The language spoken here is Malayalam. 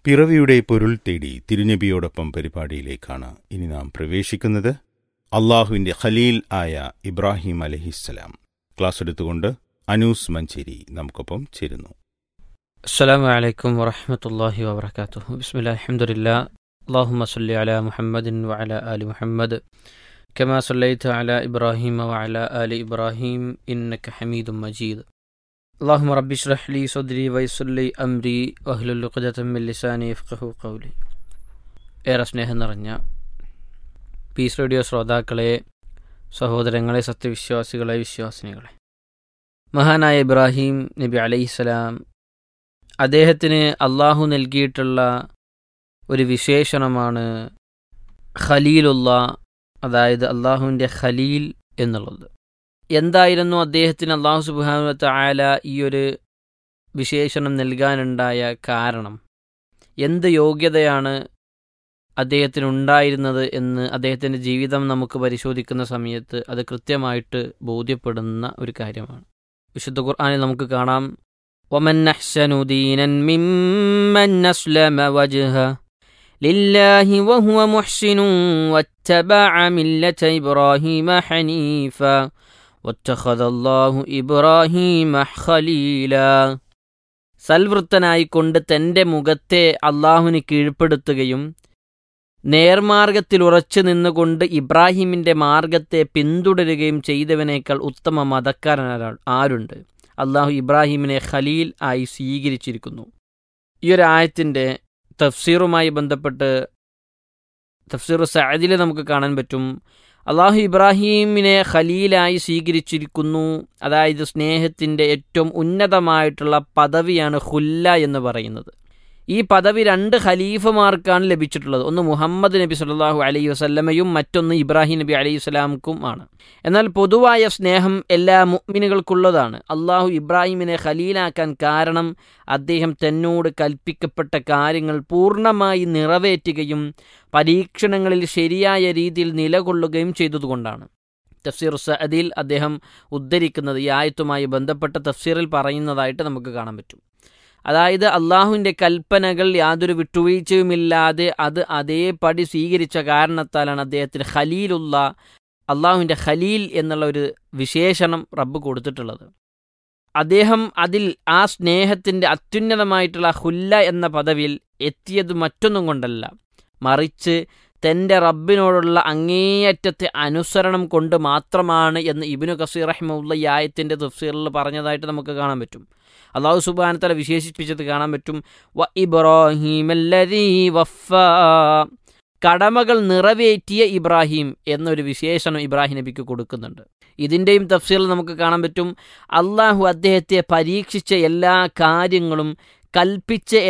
പിറവിയുടെ പൊരുൾ തേടി തിരുനബിയോടൊപ്പം പരിപാടിയിലേക്കാണ് ഇനി നാം പ്രവേശിക്കുന്നത് അള്ളാഹുവിന്റെ ഖലീൽ ആയ ഇബ്രാഹിം അലഹിസ്സലാം ക്ലാസ് എടുത്തുകൊണ്ട് അനൂസ് മഞ്ചേരി നമുക്കൊപ്പം ചേരുന്നു السلام عليكم ورحمة الله وبركاته بسم الله الحمد لله اللهم صل على محمد وعلى آل محمد كما صليت على إبراهيم وعلى آل إبراهيم إنك حميد مجيد اللهم رب اشرح لي صدري ويسر لي أمري واحلل عقدة من لساني يفقه قولي ഏറെ സ്നേഹം നിറഞ്ഞ പീസ് റേഡിയോ ശ്രോതാക്കളെ സഹോദരങ്ങളെ സത്യവിശ്വാസികളെ വിശ്വാസിനികളെ മഹാനായ ഇബ്രാഹിം നബി അലൈഹിസ്സലാം അദ്ദേഹത്തിന് അള്ളാഹു നൽകിയിട്ടുള്ള ഒരു വിശേഷണമാണ് ഖലീലുള്ള അതായത് അള്ളാഹുവിൻ്റെ ഖലീൽ എന്നുള്ളത് എന്തായിരുന്നു അദ്ദേഹത്തിന് അള്ളാഹു സുബാനുവത്ത ആല ഈ ഒരു വിശേഷണം നൽകാനുണ്ടായ കാരണം എന്ത് യോഗ്യതയാണ് അദ്ദേഹത്തിന് ഉണ്ടായിരുന്നത് എന്ന് അദ്ദേഹത്തിൻ്റെ ജീവിതം നമുക്ക് പരിശോധിക്കുന്ന സമയത്ത് അത് കൃത്യമായിട്ട് ബോധ്യപ്പെടുന്ന ഒരു കാര്യമാണ് വിശുദ്ധ ഖുർആാനിൽ നമുക്ക് കാണാം ومن أحسن دينا ممن أسلم وجهه لله وهو محسن واتبع ملة إبراهيم حنيفا واتخذ الله إبراهيم خليلا സൽവൃത്തനായിക്കൊണ്ട് തൻ്റെ മുഖത്തെ അള്ളാഹുവിന് കീഴ്പ്പെടുത്തുകയും നേർമാർഗത്തിൽ ഉറച്ചു നിന്നുകൊണ്ട് ഇബ്രാഹിമിൻ്റെ മാർഗത്തെ പിന്തുടരുകയും ചെയ്തവനേക്കാൾ ഉത്തമ മതക്കാരൻ ആരുണ്ട് അള്ളാഹു ഇബ്രാഹിമിനെ ഖലീൽ ആയി സ്വീകരിച്ചിരിക്കുന്നു ഈ ഒരു ആയത്തിൻ്റെ തഫ്സീറുമായി ബന്ധപ്പെട്ട് തഫ്സീർ സഅദിൽ നമുക്ക് കാണാൻ പറ്റും അള്ളാഹു ഇബ്രാഹിമിനെ ഖലീലായി സ്വീകരിച്ചിരിക്കുന്നു അതായത് സ്നേഹത്തിൻ്റെ ഏറ്റവും ഉന്നതമായിട്ടുള്ള പദവിയാണ് ഹുല്ല എന്ന് പറയുന്നത് ഈ പദവി രണ്ട് ഖലീഫമാർക്കാണ് ലഭിച്ചിട്ടുള്ളത് ഒന്ന് മുഹമ്മദ് നബി സല്ലാഹു അലൈഹി വസല്ലമയും മറ്റൊന്ന് ഇബ്രാഹിം നബി അലൈഹി സ്വലാമുക്കും ആണ് എന്നാൽ പൊതുവായ സ്നേഹം എല്ലാ മുഅ്മിനുകൾക്കുള്ളതാണ് അള്ളാഹു ഇബ്രാഹിമിനെ ഖലീലാക്കാൻ കാരണം അദ്ദേഹം തന്നോട് കൽപ്പിക്കപ്പെട്ട കാര്യങ്ങൾ പൂർണ്ണമായി നിറവേറ്റുകയും പരീക്ഷണങ്ങളിൽ ശരിയായ രീതിയിൽ നിലകൊള്ളുകയും ചെയ്തതുകൊണ്ടാണ് തഫ്സീർ സഅദിൽ അദ്ദേഹം ഉദ്ധരിക്കുന്നത് ഈ ആയത്തുമായി ബന്ധപ്പെട്ട തഫ്സീറിൽ പറയുന്നതായിട്ട് നമുക്ക് കാണാൻ പറ്റും അതായത് അള്ളാഹുവിൻ്റെ കൽപ്പനകൾ യാതൊരു വിട്ടുവീഴ്ചയുമില്ലാതെ അത് അതേപടി സ്വീകരിച്ച കാരണത്താലാണ് അദ്ദേഹത്തിന് ഖലീലുള്ള അള്ളാഹുവിൻ്റെ ഖലീൽ എന്നുള്ള ഒരു വിശേഷണം റബ്ബ് കൊടുത്തിട്ടുള്ളത് അദ്ദേഹം അതിൽ ആ സ്നേഹത്തിൻ്റെ അത്യുന്നതമായിട്ടുള്ള ഹുല്ല എന്ന പദവിയിൽ എത്തിയത് മറ്റൊന്നും കൊണ്ടല്ല മറിച്ച് തൻ്റെ റബ്ബിനോടുള്ള അങ്ങേയറ്റത്തെ അനുസരണം കൊണ്ട് മാത്രമാണ് എന്ന് ഇബിനു കസീർ റഹ്മുള്ള ഈ ആയത്തിൻ്റെ തഫ്സീറിൽ പറഞ്ഞതായിട്ട് നമുക്ക് കാണാൻ പറ്റും അള്ളാഹു സുബാനത്തല വിശേഷിപ്പിച്ചത് കാണാൻ പറ്റും വ ഇബ്രാഹിം വഫ കടമകൾ നിറവേറ്റിയ ഇബ്രാഹിം എന്നൊരു വിശേഷണം ഇബ്രാഹിം നബിക്ക് കൊടുക്കുന്നുണ്ട് ഇതിൻ്റെയും തഫ്സീറിൽ നമുക്ക് കാണാൻ പറ്റും അള്ളാഹു അദ്ദേഹത്തെ പരീക്ഷിച്ച എല്ലാ കാര്യങ്ങളും കൽപ്പിച്ച